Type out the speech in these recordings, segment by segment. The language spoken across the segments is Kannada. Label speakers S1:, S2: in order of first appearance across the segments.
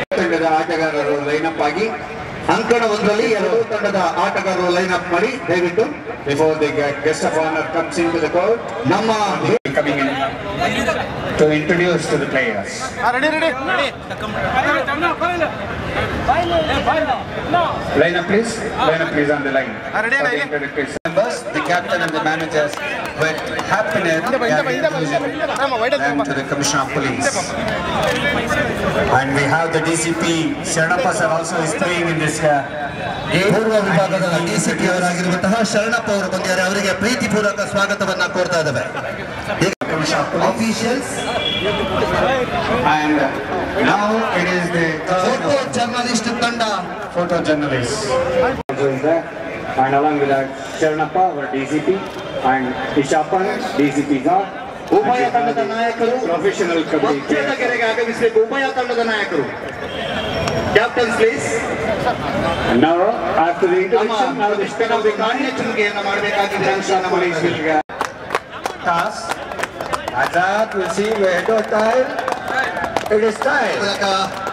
S1: ತಂಡದ ಆಟಗಾರರು ಲೈನಪ್ ಆಗಿ ಅಂಕಣ ಒಂದರಲ್ಲಿ ಎರಡು ತಂಡದ ಆಟಗಾರರು ಲೈನಪ್ ಮಾಡಿ ದಯವಿಟ್ಟು before the guest of honour comes in to the court ನಮ್ಮ coming in to introduce to the players Line up, please. Line up, please, on the line. For the introductory members, the captain and the managers, with happiness, they are introducing them to the Commissioner of Police. And we have the DCP, Sharanappa sir also is playing in this uh, game.
S2: ಪೂರ್ವ ವಿಭಾಗದ ಡಿಸಿಪಿ ಅವರಾಗಿರುವಂತಹ ಶರಣಪ್ಪ ಅವರು ಬಂದಿದ್ದಾರೆ ಅವರಿಗೆ ಪ್ರೀತಿಪೂರ್ವಕ ಸ್ವಾಗತವನ್ನ ಕೋರ್ತಾ ಇದ್ದೇವೆ
S1: Commissioner of Police.
S2: Officials
S1: And now it is the
S2: photo
S1: third
S2: journalist ತಂಡ
S1: photojournalist. Also is there. And along with that, Sharanappa, our DCP, and Ishapan, DCP are.
S2: ಉಭಯ ತಂಡದ ನಾಯಕರು
S1: Professional committee.
S2: ಮಧ್ಯದ ಕೆರೆಗೆ ಆಗಮಿಸಬೇಕು ಉಭಯ ತಂಡದ ನಾಯಕರು captain please
S1: And now, after the
S2: ನಮ್ಮ
S1: introduction, now the spin of the
S2: ನಾಣ್ಯ ಚುಂಬಿಕೆಯನ್ನು ಮಾಡಬೇಕಾಗಿದೆ ಅಂತ ನಮ್ಮ
S1: police will get task. Azad will see where to time. It is time.
S2: ಮೂಲಕ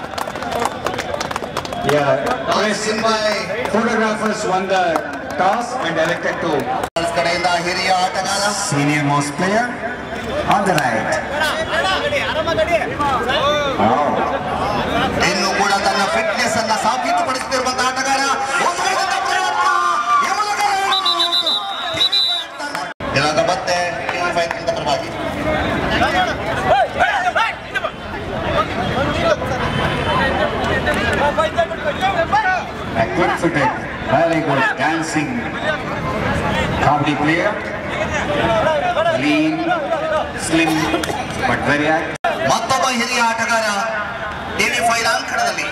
S1: Yeah.
S2: ಟಾಸ್ ಸಿಂಬಾಯ್
S1: Photographers won the toss and elected to
S2: ಕಡೆಯಿಂದ ಹಿರಿಯ ಆಟಗಾರ
S1: senior most player on the right. Oh.
S2: ಇನ್ನು ಕೂಡ ತನ್ನ ಫಿಟ್ನೆಸ್ ಅನ್ನ ಸಾಬೀತುಪಡಿಸುತ್ತಿರುವಂತಹ ಆಟಗಾರ ಒಂದು ವೇಗದ ಪ್ರಯತ್ನ, ಯಮುನಗರ out. ಇವಾಗ ಮತ್ತೆ ಟೀಮ್ ಫೈವ್ ತಂಡದ ಪರವಾಗಿ
S1: A quick footed, very good dancing comedy player. Lean, slim, but very active.
S2: ಮತ್ತೊಬ್ಬ ಹಿರಿಯ ಆಟಗಾರ ಟಿವಿ ಫೈವ್ ಅಂಕಣದಲ್ಲಿ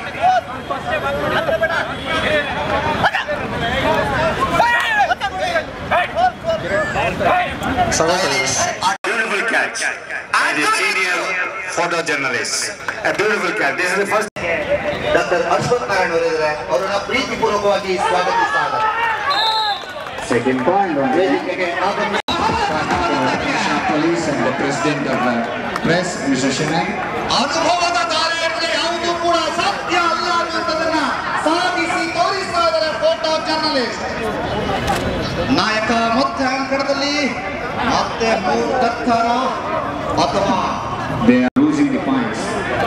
S2: ಸ್ಟೈಲಿಶ್ ಆಟ-
S1: Beautiful catch. And a senior photojournalist. A beautiful catch. This is the first.
S2: Doctor Ashwath Narayan ಅವರಿದ್ದಾರೆ ಅವರನ್ನ ಪ್ರೀತಿಪೂರ್ವಕವಾಗಿ ಸ್ವಾಗತಿಸ್ತಾ ಇದ್ದಾರೆ
S1: Second point on the
S2: ವೇದಿಕೆಗೆ ಆಗಮನ
S1: Commissioner of Police and the President of the Press, Mr. Shinai.
S2: ಅನುಭವದ ದಾರಿಯಲ್ಲಿ ಯಾವುದು ಕೂಡ ಸಾಧ್ಯ ಅಲ್ಲ ಅನ್ನುವಂಥದ್ದನ್ನ ಸಾಧಿಸಿ ತೋರಿಸ್ತಾ ಇದ್ದಾರೆ ಫೋಟೋ ಜರ್ನಲಿಸ್ಟ್ ನಾಯಕ ಮಧ್ಯ ಅಂಕಣದಲ್ಲಿ ಮತ್ತೆ ಮೂರ್ಖರ ಅಥವಾ
S1: They are losing the points.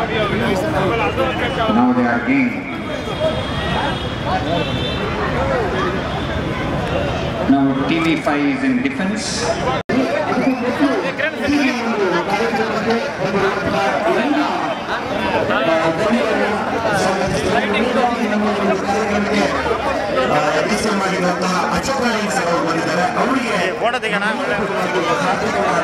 S1: Now they are gaining. Now TV5 is in defense.
S2: ಮಾಡಿರುವಂತಹ ಅಚೋಕ್ ನಾಯಕ್ ಸರ್ ಅವರು ಬಂದಿದ್ದಾರೆ ಅವರಿಗೆ